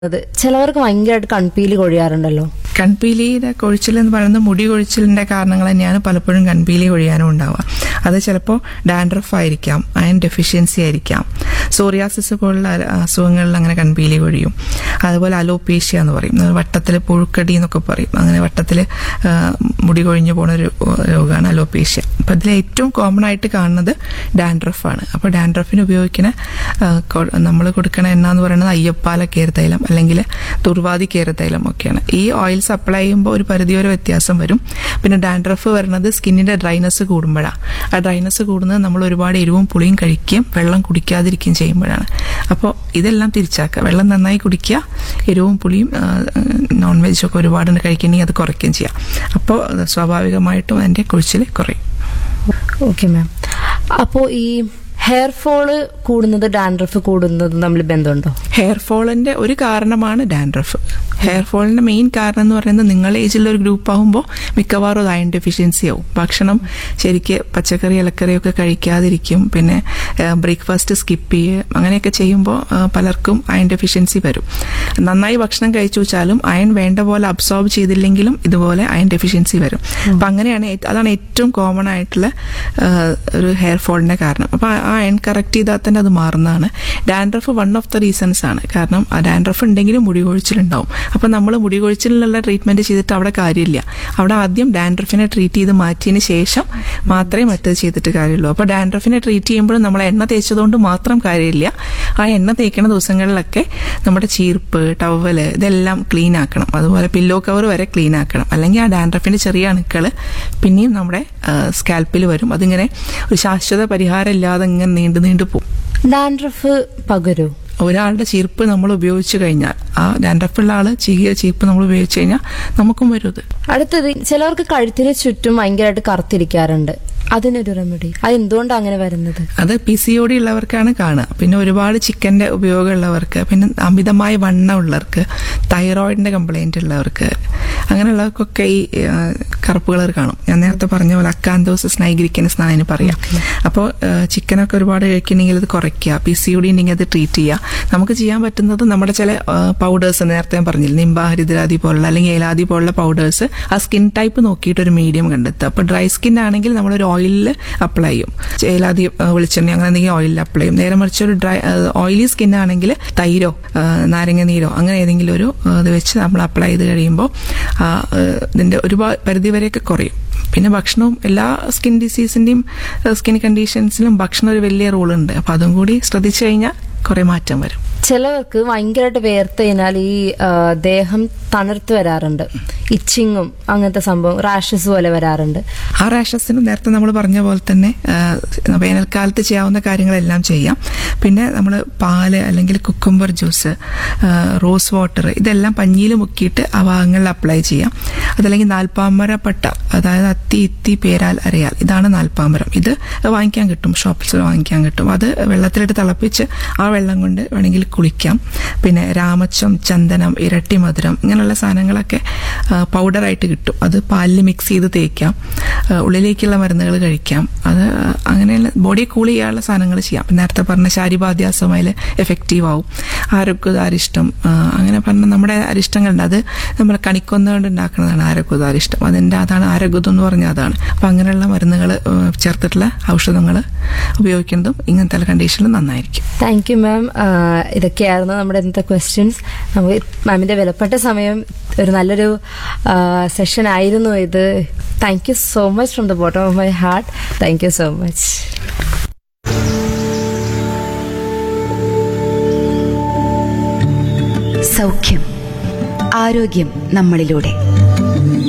അത് ചിലവർക്ക് ഭയങ്കരമായിട്ട് കൺപീലി കൊഴിയാറുണ്ടല്ലോ കൺപീലിയുടെ കൊഴിച്ചിൽ എന്ന് പറയുന്നത് മുടി കൊഴിച്ചിലിന്റെ കാരണങ്ങൾ തന്നെയാണ് പലപ്പോഴും കൺപീലി കൊഴിയാനും ഉണ്ടാവുക അത് ചിലപ്പോൾ ഡാൻഡ്രഫ് ആയിരിക്കാം അയൺ ഡെഫിഷ്യൻസി ആയിരിക്കാം സോറിയാസിസ് പോലുള്ള അ- അസുഖങ്ങളിൽ അങ്ങനെ കൺപീലി കൊഴിയും അതുപോലെ അലോപേഷ്യ എന്ന് പറയും വട്ടത്തിൽ പുഴുക്കടി എന്നൊക്കെ പറയും അങ്ങനെ വട്ടത്തിൽ മുടി കൊഴിഞ്ഞു പോണ ഒരു രോഗമാണ് അലോപേഷ്യ അപ്പം ഇതിൽ ഏറ്റവും കോമൺ ആയിട്ട് കാണുന്നത് ഡാൻഡ്രഫ് ആണ് അപ്പോൾ ഡാൻഡ്രഫിന് ഉപയോഗിക്കുന്ന നമ്മൾ കൊടുക്കണ എണ്ണ എന്ന് പറയുന്നത് അയ്യപ്പാല കേരതൈലം അല്ലെങ്കിൽ തുർവാതി കേരതൈലം ഒക്കെയാണ് ഈ ഓയിൽ സപ്ലൈ ചെയ്യുമ്പോൾ ഒരു പരിധിവരെ വ്യത്യാസം വരും പിന്നെ ഡാൻഡ്രഫ് വരുന്നത് സ്കിന്നിന്റെ ഡ്രൈനസ് കൂടുമ്പോഴാണ് ആ ഡ്രൈനസ് കൂടുന്നത് നമ്മൾ ഒരുപാട് എരിവും പുളിയും കഴിക്കുകയും വെള്ളം കുടിക്കാതിരിക്കുകയും ചെയ്യുമ്പോഴാണ് അപ്പോൾ ഇതെല്ലാം തിരിച്ചാക്കുക വെള്ളം നന്നായി കുടിക്കുക എരിവും പുളിയും നോൺ വെജ് ഒക്കെ ഒരുപാട് കഴിക്കണമെങ്കിൽ അത് കുറയ്ക്കുകയും ചെയ്യാം അപ്പോൾ സ്വാഭാവികമായിട്ടും അതിന്റെ കുഴിച്ചിൽ കുറയും ഓക്കെ മാം അപ്പോൾ ഈ ഹെയർ ഫോള് കൂടുന്നത് ഡാൻഡ്രഫ് കൂടുന്നത് തമ്മിൽ ബന്ധമുണ്ടോ ഹെയർ ഫോളിന്റെ ഒരു കാരണമാണ് ഡാൻഡ്രഫ് ഹെയർ ഫോളിന്റെ മെയിൻ കാരണം എന്ന് പറയുന്നത് നിങ്ങളുടെ ഏജിലുള്ള ഒരു ഗ്രൂപ്പ് ആകുമ്പോൾ മിക്കവാറും അത് അയൺ ഡെഫിഷ്യൻസി ആവും ഭക്ഷണം ശരിക്ക് പച്ചക്കറി ഇലക്കറിയൊക്കെ കഴിക്കാതിരിക്കും പിന്നെ ബ്രേക്ക്ഫാസ്റ്റ് സ്കിപ്പ് ചെയ്യുക അങ്ങനെയൊക്കെ ചെയ്യുമ്പോൾ പലർക്കും അയൺ ഡെഫിഷ്യൻസി വരും നന്നായി ഭക്ഷണം കഴിച്ചു വെച്ചാലും അയൺ വേണ്ട പോലെ അബ്സോർബ് ചെയ്തില്ലെങ്കിലും ഇതുപോലെ അയൺ ഡെഫിഷ്യൻസി വരും അപ്പം അങ്ങനെയാണ് ഏ- അതാണ് ഏറ്റവും കോമൺ ആയിട്ടുള്ള ആ, ഒരു ഹെയർ ഫോളിന്റെ കാരണം അപ്പം ആ അയൺ കറക്റ്റ് ചെയ്താൽ തന്നെ അത് മാറുന്നതാണ് dandruff one of the reasons ആണ് കാരണം ആ ഡാൻഡ്രഫ് ഉണ്ടെങ്കിലും മുടി കൊഴിച്ചിലുണ്ടാവും അപ്പം നമ്മൾ മുടി കൊഴിച്ചിലുള്ള ട്രീറ്റ്മെന്റ് ചെയ്തിട്ട് അവിടെ കാര്യമില്ല അവിടെ ആദ്യം ഡാൻഡ്രഫിനെ ട്രീറ്റ് ചെയ്ത് മാറ്റിയതിന് ശേഷം മാത്രമേ മറ്റത് ചെയ്തിട്ട് കാര്യമുള്ളൂ അപ്പോൾ ഡാൻഡ്രഫിനെ ട്രീറ്റ് ചെയ്യുമ്പോഴും നമ്മൾ എണ്ണ തേച്ചതുകൊണ്ട് മാത്രം കാര്യമില്ല ആ എണ്ണ തേക്കുന്ന ദിവസങ്ങളിലൊക്കെ നമ്മുടെ ചീർപ്പ് ടവല് ഇതെല്ലാം ക്ലീൻ ആക്കണം അതുപോലെ പില്ലോ കവർ വരെ ക്ലീൻ ആക്കണം അല്ലെങ്കിൽ ആ ഡാൻഡ്രഫിന്റെ ചെറിയ അണുക്കൾ പിന്നെയും നമ്മുടെ സ്കാൽപ്പിൽ വരും അതിങ്ങനെ ഒരു ശാശ്വത പരിഹാരം ഇല്ലാതെ ഇങ്ങനെ നീണ്ടു നീണ്ടു പോകും ഡാൻഡ്രഫ് പകരോ ഒരാളുടെ ചീർപ്പ് നമ്മൾ ഉപയോഗിച്ചു കഴിഞ്ഞാൽ ആ ഡാൻഡ്രഫുള്ള ആള് ചീകിയ ചീർപ്പ് നമ്മൾ ഉപയോഗിച്ചു കഴിഞ്ഞാൽ നമുക്കും വരും ഇത് അടുത്തത് ചിലവർക്ക് കഴുത്തിന് ചുറ്റും ഭയങ്കരമായിട്ട് കറുത്തിരിക്കാറുണ്ട് അതിനൊരു റെമഡി അത് എന്തുകൊണ്ടാണ് അങ്ങനെ വരുന്നത് അത് പി സി ഒ ഡി ഉള്ളവർക്കാണ് കാണുക പിന്നെ ഒരുപാട് ചിക്കന്റെ ഉപയോഗം ഉള്ളവർക്ക് പിന്നെ അമിതമായ വണ്ണം ഉള്ളവർക്ക് തൈറോയിഡിന്റെ കംപ്ലൈന്റ് ഉള്ളവർക്ക് അങ്ങനെയുള്ളവർക്കൊക്കെ ഈ ആ, കറുപ്പ് കളർ കാണും ഞാൻ നേരത്തെ പറഞ്ഞ പോലെ അക്കാന്തോസിസ് നൈഗ്രിക്കൻസ് എന്നാണ് അതിന് പറയാം അപ്പോൾ ചിക്കനൊക്കെ ഒരുപാട് കഴിക്കണമെങ്കിൽ ഇത് കുറയ്ക്കുക പി സി ഒ ഡി ഉണ്ടെങ്കിൽ അത് ട്രീറ്റ് ചെയ്യുക നമുക്ക് ചെയ്യാൻ പറ്റുന്നത് നമ്മുടെ ചില പൗഡേഴ്സ് നേരത്തെ ഞാൻ പറഞ്ഞില്ല നിംബ ഹരിദ്രാദി പോലുള്ള അല്ലെങ്കിൽ ഏലാദി പോലുള്ള പൗഡേഴ്സ് ആ സ്കിൻ ടൈപ്പ് നോക്കിയിട്ട് ഒരു മീഡിയം കണ്ടെത്തുക അപ്പോൾ ഡ്രൈ സ്കിൻ ആണെങ്കിൽ നമ്മളൊരു ഓയിലിൽ അപ്ലൈ ചെയ്യും ഏലാദി ആ, വെളിച്ചെണ്ണ അങ്ങനെ എന്തെങ്കിലും ഓയിലിൽ അപ്ലൈ ചെയ്യും നേരെ മറിച്ച് ഒരു ഡ്രൈ ഓയിലി സ്കിൻ ആണെങ്കിൽ തൈരോ ആ, നാരങ്ങ നീരോ അങ്ങനെ ഏതെങ്കിലും ഒരു ആ, ഇത് വെച്ച് നമ്മൾ അപ്ലൈ ചെയ്ത് കഴിയുമ്പോൾ ആ, ആ, ഇതിന്റെ ഒരുപാട് പരിധിവരെയൊക്കെ കുറയും പിന്നെ ഭക്ഷണവും എല്ലാ സ്കിൻ ഡിസീസിന്റെയും സ്കിൻ കണ്ടീഷൻസിലും ഭക്ഷണം ഒരു വലിയ റോളുണ്ട് അപ്പൊ അതും കൂടി ശ്രദ്ധിച്ചു കഴിഞ്ഞാൽ കുറെ മാറ്റം വരും ചിലവർക്ക് ഭയങ്കരമായിട്ട് വേർത്ത് കഴിഞ്ഞാൽ ഈ ആ, ദേഹം തണുത്ത് വരാറുണ്ട് ഇച്ചിങ്ങും അങ്ങനത്തെ സംഭവം റാഷസ് പോലെ വരാറുണ്ട് ആ റാഷസിന് നേരത്തെ നമ്മൾ പറഞ്ഞ പോലെ തന്നെ ആ, വേനൽക്കാലത്ത് ചെയ്യാവുന്ന കാര്യങ്ങളെല്ലാം ചെയ്യാം പിന്നെ നമ്മൾ പാല് അല്ലെങ്കിൽ കുക്കുംബർ ജ്യൂസ് ആ, റോസ് വാട്ടർ ഇതെല്ലാം പഞ്ഞിയിൽ മുക്കിയിട്ട് ആ ഭാഗങ്ങളിൽ അപ്ലൈ ചെയ്യാം അതല്ലെങ്കിൽ നാൽപ്പാമര പട്ട അതായത് അത്തി ഇത്തി പേരാൽ അരയാൽ ഇതാണ് നാൽപ്പാമരം ഇത് വാങ്ങിക്കാൻ കിട്ടും ഷോപ്സിൽ വാങ്ങിക്കാൻ കിട്ടും അത് വെള്ളത്തിലിട്ട് തിളപ്പിച്ച് ആ വെള്ളം കൊണ്ട് വേണമെങ്കിൽ കുളിക്കാം പിന്നെ രാമച്ചം ചന്ദനം ഇരട്ടി മധുരം ഇങ്ങനെയുള്ള സാധനങ്ങളൊക്കെ ആ, പൗഡറായിട്ട് കിട്ടും അത് പാലിൽ മിക്സ് ചെയ്ത് തേക്കാം ആ, ഉള്ളിലേക്കുള്ള മരുന്നുകൾ കഴിക്കാം അത് അങ്ങനെയുള്ള ബോഡി കൂൾ ചെയ്യാനുള്ള സാധനങ്ങൾ ചെയ്യാം നേരത്തെ പറഞ്ഞ ശാരീപാദ്യാസമായാൽ എഫക്റ്റീവ് ആവും ആരോഗ്യതാരിഷ്ടം ആ, അങ്ങനെ പറഞ്ഞ നമ്മുടെ അരിഷ്ടങ്ങളുണ്ട് അത് നമ്മൾ കണിക്കൊന്ന കൊണ്ട് ഉണ്ടാക്കുന്നതാണ് ആരോഗ്യതാരിഷ്ടം അതിന്റെ അതാണ് ആരോഗ്യം എന്ന് പറഞ്ഞാൽ അതാണ് അപ്പൊ അങ്ങനെയുള്ള മരുന്നുകൾ ചേർത്തിട്ടുള്ള ഔഷധങ്ങൾ ഉപയോഗിക്കുന്നതും ഇങ്ങനത്തെ കണ്ടീഷനിൽ നന്നായിരിക്കും താങ്ക് യു മാം ഇതൊക്കെയായിരുന്നു നമ്മുടെ ഇന്നത്തെ ക്വസ്റ്റ്യൻസ് നമുക്ക് മാമിന്റെ വിലപ്പെട്ട സമയം ഒരു നല്ലൊരു സെഷൻ ആയിരുന്നു ഇത് thank you so much from the bottom of my heart thank you so much സൗഖ്യം ആരോഗ്യം നമ്മളിലൂടെ